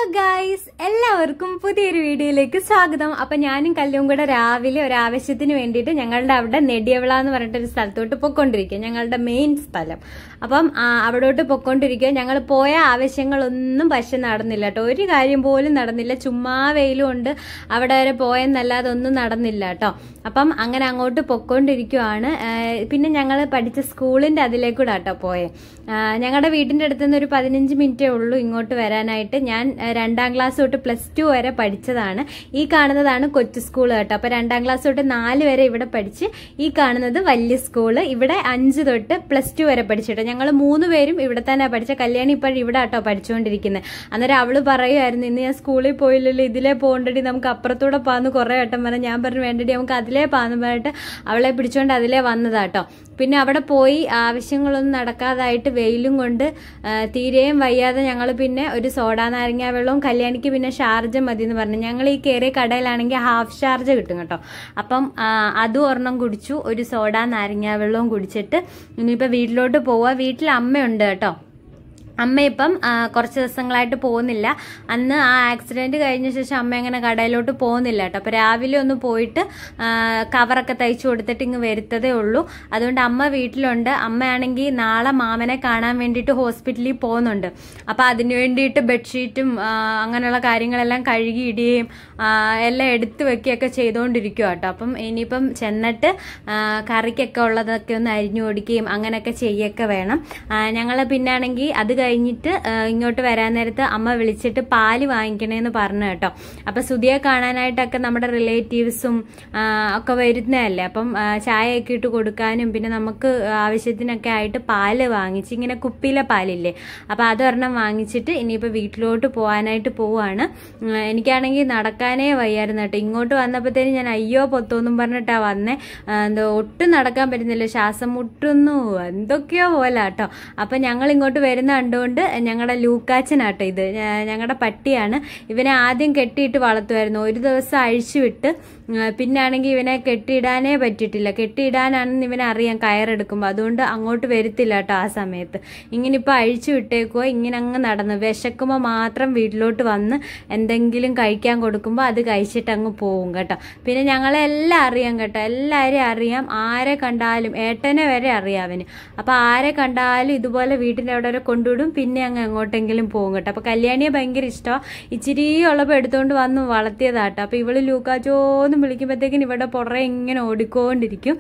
guys എല്ലാവർക്കും പുതിയൊരു വീഡിയോയിലേക്ക് സ്വാഗതം അപ്പൊ ഞാനും കല്ലും കൂടെ രാവിലെ ഒരു ആവശ്യത്തിന് വേണ്ടിയിട്ട് ഞങ്ങളുടെ അവിടെ നെടിയവിള എന്ന് പറഞ്ഞിട്ട് ഒരു സ്ഥലത്തോട്ട് പൊക്കോണ്ടിരിക്കുക ഞങ്ങളുടെ മെയിൻ സ്ഥലം അപ്പം ആ, അവിടോട്ട് പൊക്കോണ്ടിരിക്കുക ഞങ്ങൾ പോയ ആവശ്യങ്ങളൊന്നും പക്ഷെ നടന്നില്ല കേട്ടോ ഒരു കാര്യം പോലും നടന്നില്ല ചുമ്മാ വെയിലും ഉണ്ട് അവിടെ വരെ പോയെന്നല്ലാതെ ഒന്നും നടന്നില്ല കേട്ടോ അപ്പം അങ്ങനെ അങ്ങോട്ട് പൊക്കോണ്ടിരിക്കുവാണ് ആ, പിന്നെ ഞങ്ങൾ പഠിച്ച സ്കൂളിന്റെ അതിലേക്കൂടെ കേട്ടോ പോയെ ഞങ്ങളുടെ വീടിന്റെ അടുത്ത് നിന്ന് ഒരു പതിനഞ്ച് മിനിറ്റേ ഉള്ളൂ ഇങ്ങോട്ട് വരാനായിട്ട് ഞാൻ ആ, രണ്ടാം ക്ലാസ് തൊട്ട് പ്ലസ് ടു വരെ പഠിച്ചതാണ് ഈ കാണുന്നതാണ് കൊച്ചു സ്കൂൾ കേട്ടോ അപ്പൊ രണ്ടാം ക്ലാസ് തൊട്ട് നാല് വരെ ഇവിടെ പഠിച്ച് ഈ കാണുന്നത് വലിയ സ്കൂള് ഇവിടെ അഞ്ച് തൊട്ട് പ്ലസ് ടു വരെ പഠിച്ചിട്ടോ ഞങ്ങൾ മൂന്ന് പേരും ഇവിടെ തന്നെ പഠിച്ച കല്യാണി ഇപ്പോഴും ഇവിടെ കേട്ടോ പഠിച്ചുകൊണ്ടിരിക്കുന്നത് അന്നേരം അവള് പറയുമായിരുന്നു ഇന്ന് ഞാൻ സ്കൂളിൽ പോയില്ലല്ലോ ഇതിലേ പോകണ്ടടി നമുക്ക് അപ്പുറത്തൂടെ പോകാന്ന് കുറേ വട്ടം പറഞ്ഞു ഞാൻ പറഞ്ഞു വേണ്ടടി നമുക്ക് അതിലേ പോകാന്ന് പറഞ്ഞിട്ട് അവളെ പിടിച്ചോണ്ട് അതിലേ വന്നതാട്ടോ പിന്നെ അവിടെ പോയി ആവശ്യങ്ങളൊന്നും നടക്കാതായിട്ട് വെയിലും കൊണ്ട് ആ, തീരെയും വയ്യാതെ ഞങ്ങൾ പിന്നെ ഒരു സോഡാ നാരങ്ങ വെള്ളവും കല്യാണിക്ക് പിന്നെ ഷാർജ മതി എന്ന് പറഞ്ഞു ഞങ്ങൾ ഈ കയറിയ കടയിലാണെങ്കിൽ ഹാഫ് ഷാർജ കിട്ടും കേട്ടോ അപ്പം ആ, അതും ഒരെണ്ണം കുടിച്ചു ഒരു സോഡാ നാരങ്ങ വെള്ളവും കുടിച്ചിട്ട് ഇനിയിപ്പോൾ വീട്ടിലോട്ട് പോവുക വീട്ടിൽ അമ്മയുണ്ട് കേട്ടോ അമ്മ ഇപ്പം ആ, കുറച്ച് ദിവസങ്ങളായിട്ട് പോകുന്നില്ല അന്ന് ആ ആക്സിഡന്റ് കഴിഞ്ഞ ശേഷം അമ്മ അങ്ങനെ കടയിലോട്ട് പോകുന്നില്ല കേട്ടോ അപ്പൊ രാവിലെ ഒന്ന് പോയിട്ട് ആ, കവറൊക്കെ തയ്ച്ചു കൊടുത്തിട്ട് ഇങ്ങ് വരുത്തതേ ഉള്ളൂ അതുകൊണ്ട് അമ്മ വീട്ടിലുണ്ട് അമ്മയാണെങ്കിൽ നാളെ മാമനെ കാണാൻ വേണ്ടിയിട്ട് ഹോസ്പിറ്റലിൽ പോകുന്നുണ്ട് അപ്പൊ അതിനു വേണ്ടിയിട്ട് ബെഡ്ഷീറ്റും ആ, അങ്ങനെയുള്ള കാര്യങ്ങളെല്ലാം കഴുകിയിടുകയും ആ, എല്ലാം എടുത്തു വെക്കുകയൊക്കെ ചെയ്തുകൊണ്ടിരിക്കുക കേട്ടോ അപ്പം ഇനിയിപ്പം ചെന്നിട്ട് ആ, കറിക്കൊക്കെ ഉള്ളതൊക്കെ ഒന്ന് അരിഞ്ഞു കൊടുക്കുകയും അങ്ങനെയൊക്കെ ചെയ്യൊക്കെ വേണം ഞങ്ങൾ പിന്നാണെങ്കിൽ അത് കഴിഞ്ഞിട്ട് ആ, ഇങ്ങോട്ട് വരാൻ നേരത്ത് അമ്മ വിളിച്ചിട്ട് പാല് വാങ്ങിക്കണേന്ന് പറഞ്ഞു കേട്ടോ അപ്പൊ സുധിയെ കാണാനായിട്ടൊക്കെ നമ്മുടെ റിലേറ്റീവ്സും ഒക്കെ വരുന്നതല്ലേ അപ്പം ആ, ചായയൊക്കെ ഇട്ട് കൊടുക്കാനും പിന്നെ നമുക്ക് ആവശ്യത്തിനൊക്കെ ആയിട്ട് പാല് വാങ്ങിച്ച് ഇങ്ങനെ കുപ്പിയിലെ പാലില്ലേ അപ്പൊ അതൊരെണ്ണം വാങ്ങിച്ചിട്ട് ഇനിയിപ്പോ വീട്ടിലോട്ട് പോകാനായിട്ട് പോവാണ് ഉം, എനിക്കാണെങ്കിൽ നടക്കാനേ വയ്യായിരുന്നു കേട്ടോ ഇങ്ങോട്ട് വന്നപ്പോഴത്തേനും ഞാൻ അയ്യോ പൊത്തോന്നും പറഞ്ഞിട്ടാ വന്നേ ആ, എന്തോ ഒട്ടും നടക്കാൻ പറ്റുന്നില്ല ശ്വാസം മുട്ടുന്നു എന്തൊക്കെയോ പോലെ കേട്ടോ അപ്പൊ ഞങ്ങൾ ഇങ്ങോട്ട് വരുന്ന കണ്ടുകൊണ്ട് ഞങ്ങളുടെ ലൂക്കാച്ചനാട്ടോ ഇത് ഞങ്ങളുടെ പട്ടിയാണ് ഇവനെ ആദ്യം കെട്ടിയിട്ട് വളർത്തുമായിരുന്നു ഒരു ദിവസം അഴിച്ചു വിട്ട് പിന്നാണെങ്കിൽ ഇവനെ കെട്ടിയിടാനേ പറ്റിയിട്ടില്ല കെട്ടിയിടാനാണെന്ന് ഇവനെ അറിയാം കയറെടുക്കുമ്പോൾ അതുകൊണ്ട് അങ്ങോട്ട് വരത്തില്ല കേട്ടോ ആ സമയത്ത് ഇങ്ങനെ ഇപ്പൊ അഴിച്ചു വിട്ടേക്കുവോ ഇങ്ങനെ അങ്ങ് നടന്നു വിശക്കുമ്പോൾ മാത്രം വീട്ടിലോട്ട് വന്ന് എന്തെങ്കിലും കഴിക്കാൻ കൊടുക്കുമ്പോൾ അത് കഴിച്ചിട്ട് അങ്ങ് പോവും കേട്ടോ പിന്നെ ഞങ്ങളെല്ലാം അറിയാം കേട്ടോ എല്ലാവരെയും അറിയാം ആരെ കണ്ടാലും ഏട്ടനെ വരെ അറിയാം അവന് അപ്പൊ ആരെ കണ്ടാലും ഇതുപോലെ വീട്ടിന്റെ അവിടെ വരെ കൊണ്ടുവിടും പിന്നെ അങ്ങ് എങ്ങോട്ടെങ്കിലും പോകും കേട്ടോ അപ്പൊ കല്യാണിയെ ഭയങ്കര ഇഷ്ടമാണ് ഇച്ചിരി ഉള്ളപ്പോൾ എടുത്തുകൊണ്ട് വന്ന് വളർത്തിയതാട്ടോ അപ്പൊ ഇവള് ലൂക്കാച്ചോന്നും വിളിക്കുമ്പോഴത്തേക്കിന് ഇവിടെ പുറകെ ഇങ്ങനെ ഓടിക്കൊണ്ടിരിക്കും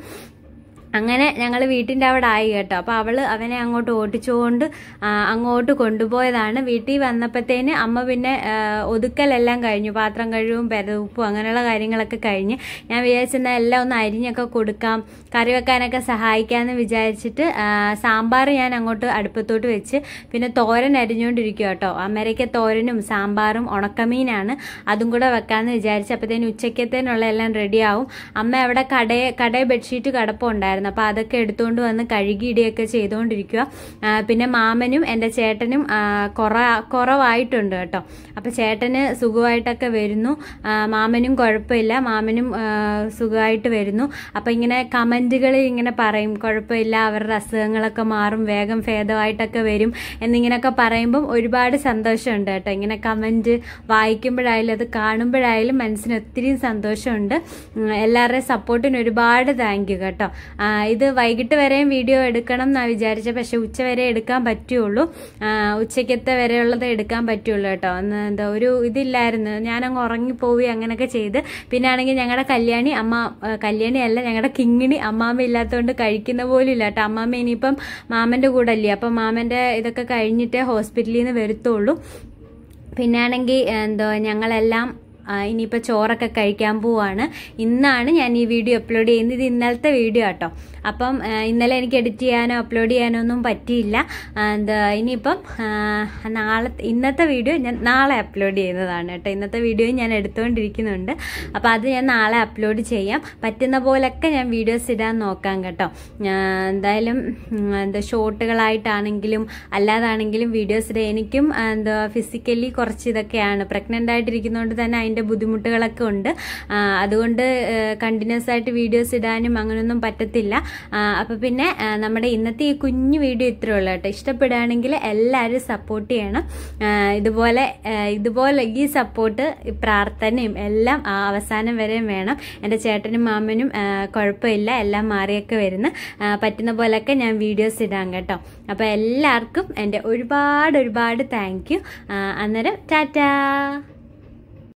അങ്ങനെ ഞങ്ങൾ വീട്ടിൻ്റെ അവിടെ ആയി കേട്ടോ അപ്പോൾ അവള് അവനെ അങ്ങോട്ട് ഓട്ടിച്ചുകൊണ്ട് ആ, അങ്ങോട്ട് കൊണ്ടുപോയതാണ് വീട്ടിൽ വന്നപ്പോഴത്തേന് അമ്മ പിന്നെ ആ, ഒതുക്കലെല്ലാം കഴിഞ്ഞു പാത്രം കഴുകും പെരവുപ്പും അങ്ങനെയുള്ള കാര്യങ്ങളൊക്കെ കഴിഞ്ഞ് ഞാൻ വിചാരിച്ചെന്നാൽ എല്ലാം ഒന്ന് അരിഞ്ഞൊക്കെ കൊടുക്കാം കറി വെക്കാനൊക്കെ സഹായിക്കാമെന്ന് വിചാരിച്ചിട്ട് ആ, സാമ്പാർ ഞാൻ അങ്ങോട്ട് അടുപ്പത്തോട്ട് വെച്ച് പിന്നെ തോരൻ അരിഞ്ഞുകൊണ്ടിരിക്കുക കേട്ടോ അമരയ്ക്ക തോരനും സാമ്പാറും ഉണക്കമീനാണ് അതും കൂടെ വെക്കാമെന്ന് വിചാരിച്ച് അപ്പോഴത്തേന് ഉച്ചക്കത്തേനുള്ള എല്ലാം റെഡിയാവും അമ്മ അവിടെ കടയെ കടയെ ബെഡ്ഷീറ്റ് കടപ്പുണ്ടായിരുന്നു അപ്പോൾ അതൊക്കെ എടുത്തുകൊണ്ട് വന്ന് കഴുകിയിടുകയൊക്കെ ചെയ്തുകൊണ്ടിരിക്കുക ആ, പിന്നെ മാമനും എൻ്റെ ചേട്ടനും ആ, കുറ കുറവായിട്ടുണ്ട് കേട്ടോ അപ്പോൾ ചേട്ടന് സുഖമായിട്ടൊക്കെ വരുന്നു ആ, മാമനും കുഴപ്പമില്ല മാമനും ആ, സുഖമായിട്ട് വരുന്നു അപ്പോൾ ഇങ്ങനെ കമൻറ്റുകളിൽ ഇങ്ങനെ പറയും കുഴപ്പമില്ല അവരുടെ അസുഖങ്ങളൊക്കെ മാറും വേഗം ഭേദമായിട്ടൊക്കെ വരും എന്നിങ്ങനെയൊക്കെ പറയുമ്പം ഒരുപാട് സന്തോഷമുണ്ട് കേട്ടോ ഇങ്ങനെ കമൻറ്റ് വായിക്കുമ്പോഴായാലും അത് കാണുമ്പോഴായാലും മനസ്സിന് ഒത്തിരി സന്തോഷമുണ്ട് ഉം, എല്ലാവരുടെയും സപ്പോർട്ടിന് ഒരുപാട് താങ്ക് യു കേട്ടോ ആ, ഇത് വൈകിട്ട് വരെയും വീഡിയോ എടുക്കണം എന്നാണ് വിചാരിച്ചത് പക്ഷെ ഉച്ച വരെ എടുക്കാൻ പറ്റുള്ളൂ ആ, ഉച്ചയ്ക്കത്തെ വരെയുള്ളത് എടുക്കാൻ പറ്റുള്ളൂ കേട്ടോ അന്ന് എന്താ ഒരു ഇതില്ലായിരുന്നു ഞാനങ്ങ് ഉറങ്ങിപ്പോയി അങ്ങനെയൊക്കെ ചെയ്ത് പിന്നെ ആണെങ്കിൽ ഞങ്ങളുടെ കല്യാണി അമ്മ ആ, കല്യാണി അല്ല ഞങ്ങളുടെ കിങ്ങിണി അമ്മാമ്മ ഇല്ലാത്തതുകൊണ്ട് കഴിക്കുന്ന പോലും ഇല്ല കേട്ടോ അമ്മാമ്മ ഇനിയിപ്പം മാമൻ്റെ കൂടെ അല്ലേ അപ്പം മാമൻ്റെ ഇതൊക്കെ കഴിഞ്ഞിട്ടേ ഹോസ്പിറ്റലിൽ നിന്ന് വരുത്തുള്ളൂ പിന്നെ ആണെങ്കിൽ എന്തോ ഞങ്ങളെല്ലാം ആ, ഇനിയിപ്പോൾ ചോറൊക്കെ കഴിക്കാൻ പോവാണ് ഇന്നാണ് ഞാൻ ഈ വീഡിയോ അപ്ലോഡ് ചെയ്യുന്നത് ഇത് ഇന്നലത്തെ വീഡിയോ കേട്ടോ അപ്പം ആ, ഇന്നലെ എനിക്ക് എഡിറ്റ് ചെയ്യാനോ അപ്ലോഡ് ചെയ്യാനോ ഒന്നും പറ്റിയില്ല ആ, എന്താ ഇനിയിപ്പം ആ, നാളെ ഇന്നത്തെ വീഡിയോ ഞാൻ നാളെ അപ്ലോഡ് ചെയ്യുന്നതാണ് കേട്ടോ ഇന്നത്തെ വീഡിയോ ഞാൻ എടുത്തുകൊണ്ടിരിക്കുന്നുണ്ട് അപ്പോൾ അത് ഞാൻ നാളെ അപ്ലോഡ് ചെയ്യാം പറ്റുന്ന പോലൊക്കെ ഞാൻ വീഡിയോസ് ഇടാൻ നോക്കാം കേട്ടോ ആ, എന്തായാലും ഉം, എന്താ ഷോർട്ടുകളായിട്ടാണെങ്കിലും അല്ലാതാണെങ്കിലും വീഡിയോസ് ഇടാം എനിക്കും ആ, എന്താ ഫിസിക്കലി കുറച്ച് ഇതൊക്കെയാണ് പ്രഗ്നൻ്റ് ആയിട്ടിരിക്കുന്നതുകൊണ്ട് തന്നെ അതിൻ്റെ അതിൻ്റെ ബുദ്ധിമുട്ടുകളൊക്കെ ഉണ്ട് ആ, അതുകൊണ്ട് കണ്ടിന്യൂസ് ആയിട്ട് വീഡിയോസ് ഇടാനും അങ്ങനെയൊന്നും പറ്റത്തില്ല അപ്പോൾ പിന്നെ ആ, നമ്മുടെ ഇന്നത്തെ ഈ കുഞ്ഞു വീഡിയോ ഇത്രേ ഉള്ളൂ കേട്ടോ ഇഷ്ടപ്പെടുകയാണെങ്കിൽ എല്ലാവരും സപ്പോർട്ട് ചെയ്യണം ആ, ഇതുപോലെ ആ, ഇതുപോലെ ഈ സപ്പോർട്ട് പ്രാർത്ഥനയും എല്ലാം ആ, അവസാനം വരെയും വേണം എൻ്റെ ചേട്ടനും മാമനും ആ, കുഴപ്പമില്ല എല്ലാം മാറിയൊക്കെ വരുന്നു ആ, പറ്റുന്ന പോലെയൊക്കെ ഞാൻ വീഡിയോസ് ഇടാം കേട്ടോ അപ്പോൾ എല്ലാവർക്കും എൻ്റെ ഒരുപാട് ഒരുപാട് താങ്ക് യു അന്നേരം ടാറ്റാ